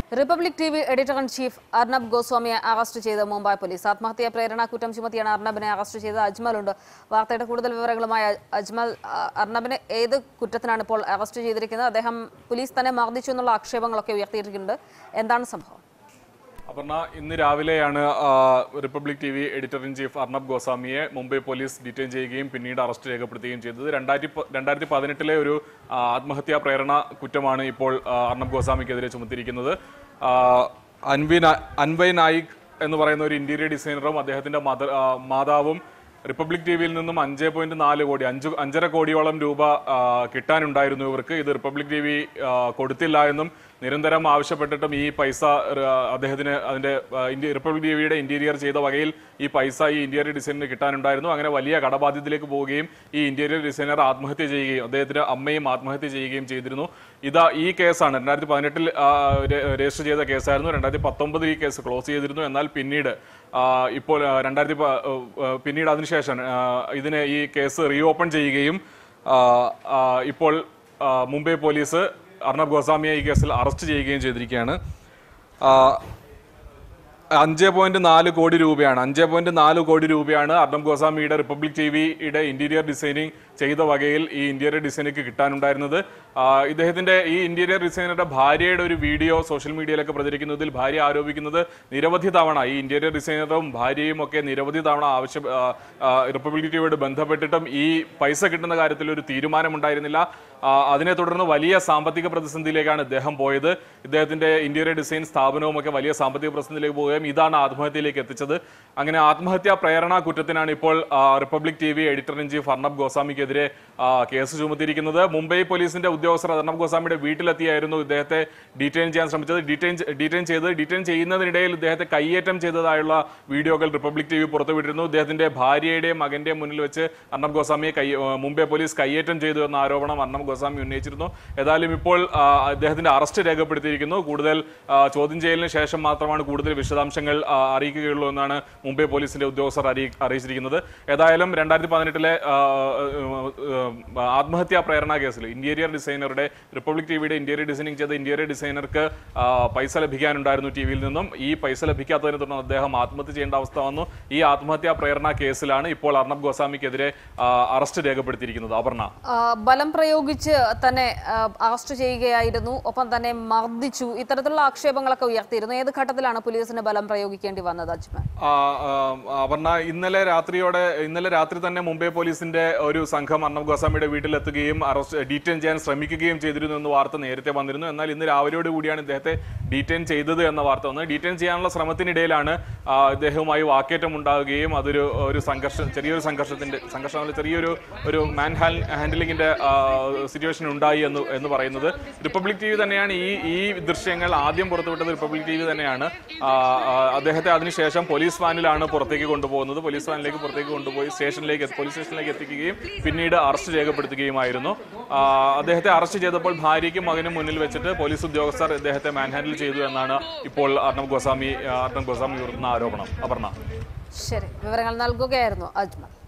republic T V editor in chief Arnab ഗോസ്വാമിയെ arrest ചെയ്ത് Mumbai police ആത്മഹത്യാ പ്രേരണ കുറ്റം ചുമത്തിയാണ് അർണബിനെ അറസ്റ്റ് ചെയ്തത് അജ്മലുണ്ട് വാർത്തയുടെ കൂടുതൽ വിവരങ്ങളുമായി അജ്മൽ ആ, അർണബിനെ ഏത് കുറ്റത്തിനാണ് ഇപ്പോൾ അറസ്റ്റ് ചെയ്തിരിക്കുന്നത് അദ്ദേഹം പോലീസ് തന്നെ മർദ്ദിച്ചു എന്നുള്ള ആക്ഷേപങ്ങളൊക്കെ ഉയർത്തിയിട്ടുണ്ട് എന്താണ് സംഭവം അപർണ ഇന്ന് രാവിലെയാണ് ആ, Republic T V editor in chief Arnab ഗോസ്വാമിയെ മുംബൈ പോലീസ് ഡിറ്റെയിൻ ചെയ്യുകയും പിന്നീട് അറസ്റ്റ് രേഖപ്പെടുത്തുകയും ചെയ്തത് രണ്ടായിരത്തി പ- രണ്ടായിരത്തി പതിനെട്ടിലെ ഒരു ആ, ആത്മഹത്യാ പ്രേരണ കുറ്റമാണ് ഇപ്പോൾ ആ, അർണബ് ഗോസ്വാമിക്കെതിരെ ചുമത്തിയിരിക്കുന്നത് ആ, അൻവി നാ- അൻവയ് നായിക് എന്ന് പറയുന്ന ഒരു ഇന്റീരിയർ ഡിസൈനറും അദ്ദേഹത്തിന്റെ മദർ ആ, മാതാവും റിപ്പബ്ലിക് ടി വിയിൽ നിന്നും അഞ്ച് പോയിന്റ് നാല് കോടി അഞ്ച് അഞ്ചര കോടിയോളം രൂപ ആ, കിട്ടാനുണ്ടായിരുന്നു ഇവർക്ക് ഇത് റിപ്പബ്ലിക് ടി വി ആ, കൊടുത്തില്ല എന്നും നിരന്തരം ആവശ്യപ്പെട്ടിട്ടും ഈ പൈസ ആ, അദ്ദേഹത്തിന് അതിന്റെ ആ, ഇന്ത്യ റിപ്പബ്ലിക് ടി വിയുടെ ഇന്റീരിയർ ചെയ്ത വകയിൽ ഈ പൈസ ഈ ഇന്റീരിയർ ഡിസൈനറിന് കിട്ടാനുണ്ടായിരുന്നു അങ്ങനെ വലിയ കടബാധ്യതയിലേക്ക് പോവുകയും ഈ ഇന്റീരിയർ ഡിസൈനർ ആത്മഹത്യ ചെയ്യുകയും അദ്ദേഹത്തിന്റെ അമ്മയും ആത്മഹത്യ ചെയ്യുകയും ചെയ്തിരുന്നു ഇതാ ഈ കേസാണ് രണ്ടായിരത്തി പതിനെട്ടിൽ രജിസ്റ്റർ ചെയ്ത കേസായിരുന്നു രണ്ടായിരത്തി പത്തൊമ്പതിൽ ഈ കേസ് ക്ലോസ് ചെയ്തിരുന്നു എന്നാൽ പിന്നീട് ആ, ഇപ്പോൾ ആ, രണ്ടായിരത്തി പ- ആ, ആ, പിന്നീട് അതിനുശേഷം ആ, ഇതിനെ ഈ കേസ് റീഓപ്പൺ ചെയ്യുകയും ആ, ആ, ഇപ്പോൾ ആ, മുംബൈ പോലീസ് അർണബ് ഗോസ്വാമിയെ ഈ കേസിൽ അറസ്റ്റ് ചെയ്യുകയും ചെയ്തിരിക്കുകയാണ് ആ, അഞ്ച് പോയിന്റ് നാല് കോടി രൂപയാണ് അഞ്ച് പോയിന്റ് നാല് കോടി രൂപയാണ് അർണബ് ഗോസ്വാമിയുടെ റിപ്പബ്ലിക് ടി വിയുടെ ഇന്റീരിയർ ഡിസൈനിങ് ചെയ്ത വകയിൽ ഈ ഇന്റീരിയർ ഡിസൈനിക്ക് കിട്ടാനുണ്ടായിരുന്നത് ആ, ഇദ്ദേഹത്തിന്റെ ഈ ഇന്റീരിയർ ഡിസൈനറുടെ ഭാര്യയുടെ ഒരു വീഡിയോ സോഷ്യൽ മീഡിയയിലൊക്കെ പ്രചരിക്കുന്നതിൽ ഭാര്യ ആരോപിക്കുന്നത് നിരവധി തവണ ഈ ഇന്റീരിയർ ഡിസൈനറും ഭാര്യയും ഒക്കെ നിരവധി തവണ ആവശ്യ ആ, ആ, റിപ്പബ്ലിക് ടിവിയോട് ബന്ധപ്പെട്ടിട്ടും ഈ പൈസ കിട്ടുന്ന കാര്യത്തിൽ ഒരു തീരുമാനമുണ്ടായിരുന്നില്ല ആ, അതിനെ തുടർന്ന് വലിയ സാമ്പത്തിക പ്രതിസന്ധിയിലേക്കാണ് ഇദ്ദേഹം പോയത് ഇദ്ദേഹത്തിന്റെ ഇന്റീരിയർ ഡിസൈൻ സ്ഥാപനവും ഒക്കെ വലിയ സാമ്പത്തിക പ്രതിസന്ധിയിലേക്ക് പോവുകയും ഇതാണ് ആത്മഹത്യയിലേക്ക് എത്തിച്ചത് അങ്ങനെ ആത്മഹത്യാ പ്രേരണ കുറ്റത്തിനാണ് ഇപ്പോൾ ആ, Republic T V editor in chief Arnab ഗോസ്വാമിക്കെതിരെ ആ, കേസ് ചുമത്തിയിരിക്കുന്നത് മുംബൈ പോലീസിന്റെ ഉദ്യോഗസ്ഥർ അർണബ് ഗോസ്വാമിയുടെ വീട്ടിലെത്തിയായിരുന്നു ഇദ്ദേഹത്തെ ഡീറ്റെയിൻ ചെയ്യാൻ ശ്രമിച്ചത് ഡീറ്റെയിൻ ഡീറ്റെയിൻ ചെയ്ത് ഡീറ്റെയിൻ ചെയ്യുന്നതിനിടയിൽ ഇദ്ദേഹത്തെ കയ്യേറ്റം ചെയ്തതായുള്ള വീഡിയോകൾ റിപ്പബ്ലിക് ടി വി പുറത്തുവിട്ടിരുന്നു ഇദ്ദേഹത്തിന്റെ ഭാര്യയുടെയും മകന്റെയും മുന്നിൽ വെച്ച് അർണബ് ഗോസ്വാമിയെ കൈ ആ, മുംബൈ പോലീസ് കയ്യേറ്റം ചെയ്തു എന്ന ആരോപണം അർണബ് ഗോസ്വാമി ഉന്നയിച്ചിരുന്നു ഏതായാലും ഇപ്പോൾ ആ, അദ്ദേഹത്തിന്റെ അറസ്റ്റ് രേഖപ്പെടുത്തിയിരിക്കുന്നു കൂടുതൽ ആ, ചോദ്യം ചെയ്യലിന് ശേഷം മാത്രമാണ് കൂടുതൽ വിശദാംശങ്ങൾ ആ, അറിയിക്കുകയുള്ളൂ എന്നാണ് മുംബൈ പോലീസിന്റെ ഉദ്യോഗസ്ഥർ അറിയി അറിയിച്ചിരിക്കുന്നത് ഏതായാലും രണ്ടായിരത്തി പതിനെട്ടിലെ ആത്മഹത്യാ പ്രേരണ കേസിൽ ഇന്റീരിയർ ഡിസൈനറുടെ റിപ്പബ്ലിക് ടിവിയുടെ ഇന്റീരിയർ ഡിസൈനിങ് ചെയ്ത ഇന്റീരിയർ ഡിസൈനർക്ക് ആ, പൈസ ലഭിക്കാനുണ്ടായിരുന്നു ടി വിയിൽ നിന്നും ഈ പൈസ ലഭിക്കാത്തതിനെ തുടർന്ന് അദ്ദേഹം ആത്മഹത്യ ചെയ്യേണ്ട അവസ്ഥ വന്നു ഈ ആത്മഹത്യാ പ്രേരണ കേസിലാണ് ഇപ്പോൾ അർണബ് ഗോസ്വാമിക്കെതിരെ ആ, അറസ്റ്റ് രേഖപ്പെടുത്തിയിരിക്കുന്നത് അപർണ ആ, ബലം പ്രയോഗിച്ച് തന്നെ ആ, അറസ്റ്റ് ചെയ്യുകയായിരുന്നു ഒപ്പം തന്നെ മർദ്ദിച്ചു ഇത്തരത്തിലുള്ള ആക്ഷേപങ്ങളൊക്കെ ഉയർത്തിയിരുന്നു ഏത് ഘട്ടത്തിലാണ് പോലീസിന് ബലം പ്രയോഗിക്കേണ്ടി വന്നത് അജ്മൽ ആ, ആ, അപർണ ഇന്നലെ രാത്രിയോടെ ഇന്നലെ രാത്രി തന്നെ മുംബൈ പോലീസിന്റെ ഒരു സംഘം അർണബ് ഗോസ്വാമിയുടെ വീട്ടിലെത്തുകയും അറസ്റ്റ് ഡീറ്റെയിൻ ചെയ്യാൻ ശ്രമിക്കുകയും ചെയ്തിരുന്നു എന്ന് വാർത്ത നേരത്തെ വന്നിരുന്നു എന്നാൽ ഇന്ന് രാവിലെയോട് കൂടിയാണ് ഇദ്ദേഹത്തെ ഡീറ്റെയിൻ ചെയ്തത് എന്ന വാർത്ത വന്നത് ഡീറ്റെയിൻ ചെയ്യാനുള്ള ശ്രമത്തിനിടയിലാണ് ആ, ഇദ്ദേഹവുമായി വാക്കേറ്റം ഉണ്ടാവുകയും അതൊരു ഒരു സംഘർഷം ചെറിയൊരു സംഘർഷത്തിന്റെ സംഘർഷം ചെറിയൊരു ഒരു മാൻ ഹാൻഡിലിംഗിന്റെ സിറ്റുവേഷൻ ഉണ്ടായി എന്ന് എന്ന് പറയുന്നത് റിപ്പബ്ലിക് ടി വി തന്നെയാണ് ഈ ഈ ദൃശ്യങ്ങൾ ആദ്യം പുറത്തുവിട്ടത് റിപ്പബ്ലിക് ടി വി തന്നെയാണ് ആ, ആ, അദ്ദേഹത്തെ അതിനുശേഷം പോലീസ് വാനിലാണ് പുറത്തേക്ക് കൊണ്ടുപോകുന്നത് പോലീസ് വാനിലേക്ക് പുറത്തേക്ക് കൊണ്ടുപോയി സ്റ്റേഷനിലേക്ക് പോലീസ് സ്റ്റേഷനിലേക്ക് എത്തിക്കുകയും പിന്നീട് അറസ്റ്റ് രേഖപ്പെടുത്തുകയുമായിരുന്നു ആ, അദ്ദേഹത്തെ അറസ്റ്റ് ചെയ്തപ്പോൾ ഭാര്യയ്ക്കും മകനും മുന്നിൽ വെച്ചിട്ട് പോലീസ് ഉദ്യോഗസ്ഥർ ഇദ്ദേഹത്തെ മാൻഹാൻഡിൽ ചെയ്തു എന്നാണ് ഇപ്പോൾ അർണബ് ഗോസ്വാമി അർണബ് ഗോസ്വാമി ഉയർത്തുന്ന ആരോപണം അപർണ ശരി വിവരങ്ങൾ നൽകുകയായിരുന്നു അജ്മൽ